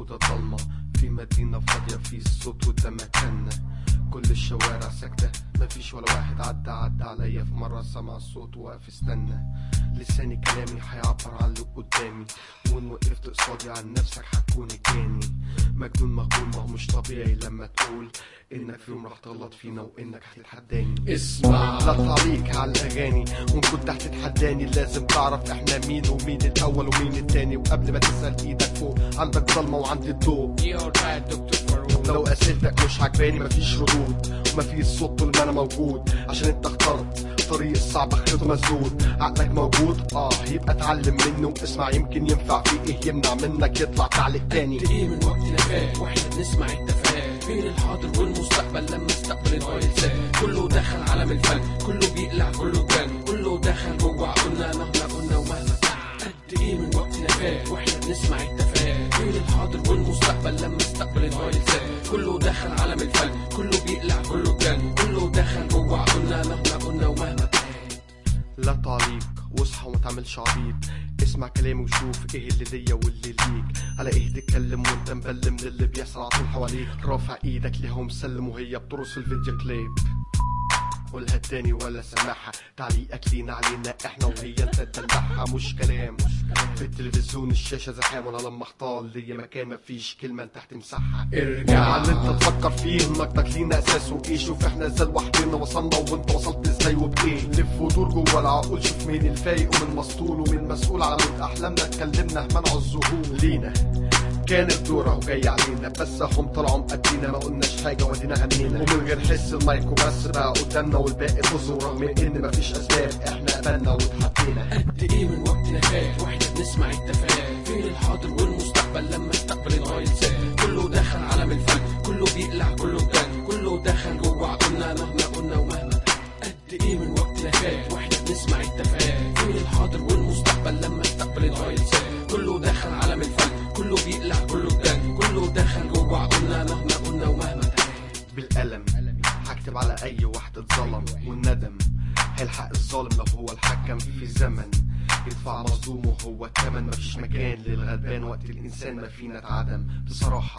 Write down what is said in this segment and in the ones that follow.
أوضة ضلمة في مدينة فاضية في الصوت والدم كنا كل الشوارع ساكتة مفيش ولا واحد عدى عدى عليا في مرة سمع الصوت وقف استنى لساني كلامي هيعبر عن اللي قدامي وان وقفت قصادي عن نفسك هتكون الجاني مجنون مقبول ما هو مش طبيعي لما تقول انك في يوم راح تغلط فينا وانك هتتحداني اسمع لا تعليق على الاغاني وان كنت هتتحداني لازم تعرف احنا مين ومين الاول ومين التاني وقبل ما تسال ايدك فوق عندك ضلمه وعندي الضوء يور رايت دكتور فاروق لو اسئلتك مش عجباني مفيش ردود ومفيش صوت طول ما انا موجود عشان انت اخترت طريق الصعب خيط مسدود عقلك موجود اه يبقى اتعلم منه واسمع يمكن ينفع في ايه يمنع منك يطلع تعليق تاني قد ايه من وقتنا فات واحنا بنسمع التفاهات فين الحاضر والمستقبل لما استقبل الغاية سات كله دخل عالم الفن كله بيقلع كله كان كله دخل جوه عقولنا مهما قلنا ومهما قد ايه من وقتنا فات واحنا بنسمع التفاهات فين الحاضر والمستقبل لما استقبل الغاية سات كله دخل عالم الفن كله بيقلع كله كان كله دخل جوه عقولنا مهما قلنا ومهما لا تعليق واصحى وما تعملش عبيط اسمع كلامي وشوف ايه اللي ليا واللي ليك على ايه تتكلم وانت مبلم للي بيحصل على طول حواليك رافع ايدك ليها ومسلم وهي بترقص في الفيديو كليب قولها تاني ولا سامعها تعليقك لينا علينا احنا وهي انت تدلعها مش كلام في التلفزيون الشاشة زحام وانا لما اختار ليا مكان مفيش كلمة انت هتمسحها ارجع على اللي انت تفكر فيه نقدك لينا اساسه ايه شوف احنا ازاي لوحدنا وصلنا وانت وصلت ازاي وبايه لف ودور جوه العقول شوف مين الفايق ومن مسطول ومين مسؤول على موت احلامنا اتكلمنا منع الظهور لينا كانت دورة وجاي علينا بس هم طلعوا مقدينا ما قلناش حاجة ودينا غنينا ومن غير حس المايك وبس بقى قدامنا والباقي فزوا رغم ان مفيش اسباب احنا قبلنا واتحطينا قد ايه من وقتنا فات واحنا بنسمع التفاهات فين الحاضر والمستقبل لما استقبل الغاية سات كله دخل عالم الفن كله بيقلع كله كان كله دخل جوه عقولنا مهما قلنا ومهما قد ايه من وقتنا فات واحنا بنسمع التفاهات فين الحاضر والمستقبل لما استقبل الغاية سات كله دخل عالم الفن كله بيقلع كله كان كله دخل جوه عقولنا مهما قلنا ومهما بالقلم هكتب على اي واحد اتظلم والندم هيلحق الظالم لو هو الحكم في زمن يدفع مظلوم وهو التمن مفيش مكان للغلبان وقت الانسان ما فينا اتعدم بصراحة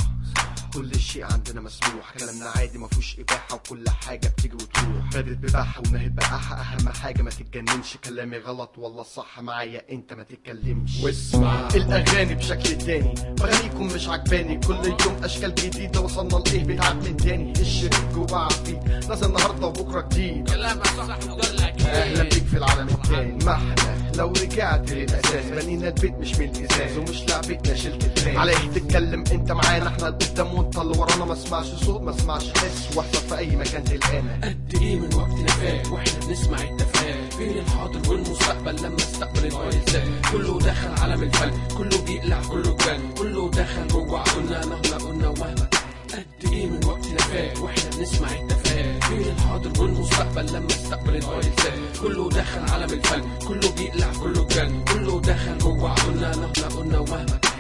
كل شيء عندنا مسموح كلامنا عادي مفهوش اباحة وكل حاجة بتيجي وتروح بدت بباحة ونهت بقاحة اهم حاجة ما تتجننش كلامي غلط ولا صح معايا انت ما تتكلمش واسمع الاغاني بشكل تاني بغنيكم مش عجباني كل يوم اشكال جديده وصلنا لايه بيتعاد من تاني الشريك جوه عفيك نازل النهارده وبكره جديد كلامك صح ودلك اهلا بيك في العالم التاني ما احنا لو رجعت للاساس بنينا البيت مش من الازاز ومش لعبتنا شلت الفاس على ايه تتكلم انت معانا احنا قدام وانت اللي ورانا ما اسمعش صوت ما اسمعش حس واحضر في اي مكان تلقانا قد ايه من وقتنا فات واحنا بنسمع التفاهات فين الحاضر والمستقبل لما استقبل الغاية سات كله دخل عالم الفن كله بيقلع كله كان كله دخل جوه عقولنا مهما قلنا ومهما قد ايه من وقتنا فات واحنا بنسمع التفاهات فين الحاضر والمستقبل لما استقبل الغاية سات كله دخل عالم الفن كله بيقلع كله كان كله دخل جوه عقولنا مهما قلنا ومهما